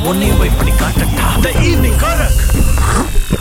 உன்னையும் போய் பண்ணி காட்டட்டா the evening correct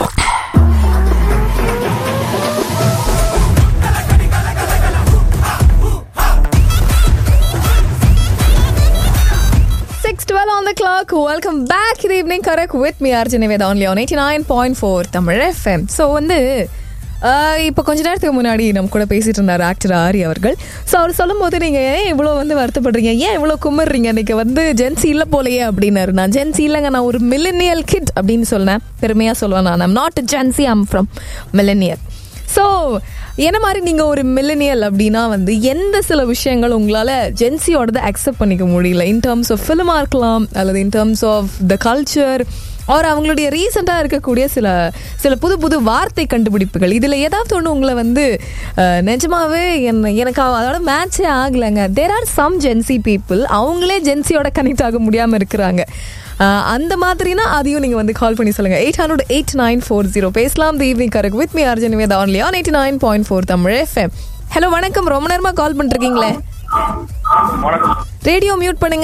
Six twelve on the clock. Welcome back. Good evening, correct with me, Arjun Niveda, only on 89.4 Tamil FM. So, வந்து ஆஹ், இப்போ கொஞ்ச நேரத்துக்கு முன்னாடி நம்ம கூட பேசிட்டு இருந்தார் ஆக்டர் ஆரி அவர்கள் ஸோ அவர் சொல்லும் போது நீங்கள் ஏன் இவ்வளோ வந்து வருத்தப்படுறீங்க ஏன் இவ்வளோ குமர்றீங்க இன்னைக்கு வந்து ஜென்சி இல்லை போலையே அப்படின்னாரு நான் ஜென்சி இல்லைங்க நான் ஒரு மில்லினியல் கிட் அப்படின்னு சொன்னேன் பெருமையாக சொல்லுவேன் நான் I'm not Gen Z I'm from millennial so என்ன மாதிரி நீங்கள் ஒரு மில்லினியல் அப்படின்னா வந்து எந்த சில விஷயங்கள் உங்களால் ஜென்சியோடதை அக்செப்ட் பண்ணிக்க முடியல இன் டேர்ம்ஸ் ஆஃப் ஃபிலிமாக இருக்கலாம் அல்லது in terms of the culture or அவங்களுடைய ரீசெண்டாக இருக்கக்கூடிய சில சில புது புது வார்த்தை கண்டுபிடிப்புகள் இதில் ஏதாவது ஒன்று உங்களை வந்து அஹ், நிஜமாவே என்ன எனக்கு அவ- அதோட மேட்சே ஆகலைங்க there are some Gen Z people அவங்களே ஜென்சியோட கனெக்ட் ஆக முடியாமல் இருக்கிறாங்க ஆஹ் அந்த மாதிரினா அதையும் நீங்க வந்து கால் பண்ணி சொல்லுங்க eight hundred eight nine four zero பேசலாம் the evening correct with me Arjun Veda only on eighty nine point four Tamil FM hello வணக்கம் ரொம்ப நேரமா கால் பண்ணிருக்கீங்களே ரேடியோ மியூட் பண்ணுங்க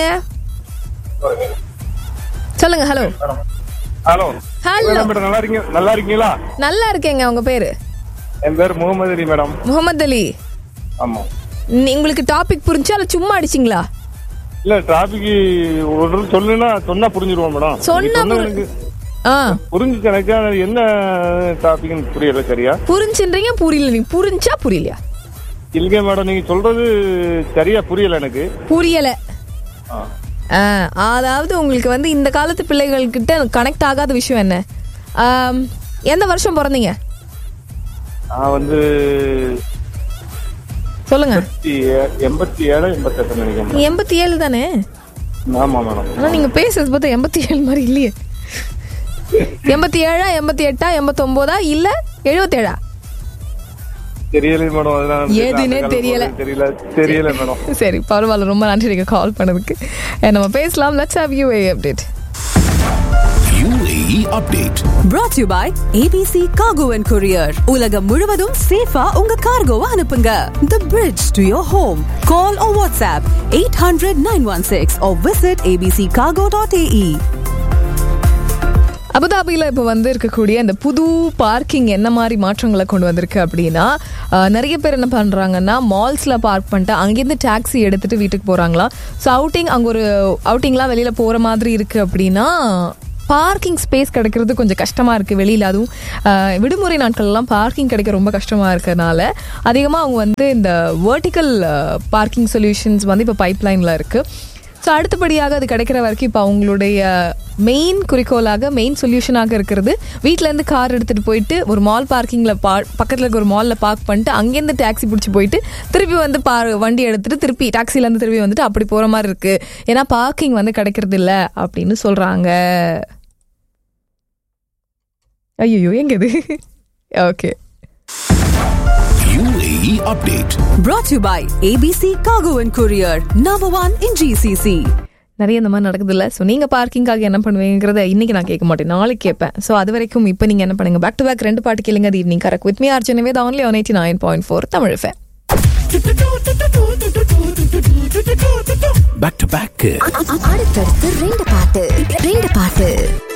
சொல்லுங்க ஹலோ ஹலோ ஹலோ மேடம் நல்லா இருக்கீங்க நல்லா இருக்கீங்களா நல்லா இருக்கேங்க உங்க பேரு என் பேர் முகமது அலி மேடம் முகமது அலி ஆமா நீ- உங்களுக்கு டாபிக் புரிஞ்சா இல்ல சும்மா அடிச்சிங்களா இல்ல டிராபிக் ஒரு தடவை சொல்லுன்னா சொன்னா புரிஞ்சிருவோம் மேடம் சொன்னா நீங்க சொன்னது புரி- எனக்கு ஆ புரிஞ்சுச்சு எனக்கு ஆனா என்ன டாபிக்னு புரியல சரியா புரிஞ்சுன்றீங்க புரியல நீ புரிஞ்சா புரியலையா இல்லைங்க மேடம் நீங்க சொல்றது சரியா புரியல எனக்கு புரியல ஆ. ஆ, அதாவது உங்களுக்கு வந்து இந்த காலத்து பிள்ளைகள் கிட்ட கனெக்ட் ஆகாத விஷயம் என்ன ஆம், எந்த வருஷம் பிறந்தீங்க நான் வந்து சொல்லுங்க எண்பத்தி ஏ- எண்பத்தி ஏழு எண்பத்தெட்டு நினைக்கிறேன் நீ எண்பத்தி ஏழு தானே ஆமா மேடம் ஆனா நீங்க பேசுறது பார்த்தா எண்பத்தி ஏழு மாதிரி இல்லையே எண்பத்தி ஏழா எண்பத்தி எட்டா எண்பத்தி ஒன்பதா இல்ல எழுபத்தேழா தெரியல மேடம் அதெல்லாம் எதுன்னே அந்த காலம் தெரியல. போறது தெரியல தெரியல மேடம் சரி பரவாயில்ல ரொம்ப நன்றி நீங்க கால் பண்ணதுக்கு அஹ், நம்ம பேசலாம் let's have you update UAE update brought to you by ABC Cargo and Courier. உலகம் முழுவதும் சேஃபா உங்க கார்கோவை அனுப்புங்க. The bridge to your home. Call or WhatsApp 800-916 or visit abccargo.ae. அபுதாபியில் இப்போ வந்து இருக்கக்கூடிய இந்த புது பார்க்கிங் என்ன மாதிரி மாற்றங்களை கொண்டு வந்திருக்கு அப்படின்னா அஹ், நிறைய பேர் என்ன பண்ணுறாங்கன்னா மால்ஸில் பார்க் பண்ணிட்டு அங்கேருந்து டாக்ஸி எடுத்துட்டு வீட்டுக்கு போகிறாங்களாம் ஸோ அவுட்டிங் அங்கே ஒரு அவுட்டிங்லாம் வெளியில் போகிற மாதிரி இருக்குது அப்படின்னா பார்க்கிங் ஸ்பேஸ் கிடைக்கிறது கொஞ்சம் கஷ்டமாக இருக்குது வெளியில் அதுவும் அஹ், விடுமுறை நாட்கள்லாம் பார்க்கிங் கிடைக்க ரொம்ப கஷ்டமாக இருக்கிறதுனால அதிகமாக அவங்க வந்து இந்த வேர்ட்டிக்கல் பார்க்கிங் சொல்யூஷன்ஸ் வந்து இப்போ பைப்லைனில் இருக்குது ஸோ அடுத்தபடியாக அது கிடைக்கிற வரைக்கும் இப்போ அவங்களுடைய மெயின் குறிக்கோளாக மெயின் சொல்யூஷனாக இருக்கிறது வீட்டிலேருந்து கார் எடுத்துகிட்டு போயிட்டு ஒரு மால் பார்க்கிங்கில் பா பக்கத்தில் இருக்க ஒரு மாலில் பார்க் பண்ணிட்டு அங்கேருந்து டாக்ஸி பிடிச்சி போயிட்டு திருப்பி வந்து பா வண்டி எடுத்துட்டு திருப்பி டாக்ஸிலேருந்து திருப்பி வந்துட்டு அப்படி போகிற மாதிரி இருக்குது ஏன்னா பார்க்கிங் வந்து கிடைக்கிறது இல்லை அப்படின்னு சொல்கிறாங்க ஐயோ எங்க இது okay UAE update Brought to you by ABC Cargo and Courier. Number one in GCC. நிறைய இந்த மாதிரி நடக்குது இல்லை ஸோ நீங்கள் பார்க்கிங்காக என்ன பண்ணுவீங்கிறத இன்னைக்கு நான் கேட்க மாட்டேன் நாளைக்கு கேட்பேன் ஸோ அது வரைக்கும் இப்போ நீங்கள் என்ன பண்ணுங்க பேக் டு பேக் ரெண்டு பாட்டு கேளுங்க அது ஈவினிங் கரெக்ட் வித் மீ ஆர்ஜனவே தான் only one eighty nine point four Tamil ஃபேன் back to back அடுத்தடுத்து ரெண்டு பாட்டு ரெண்டு பாட்டு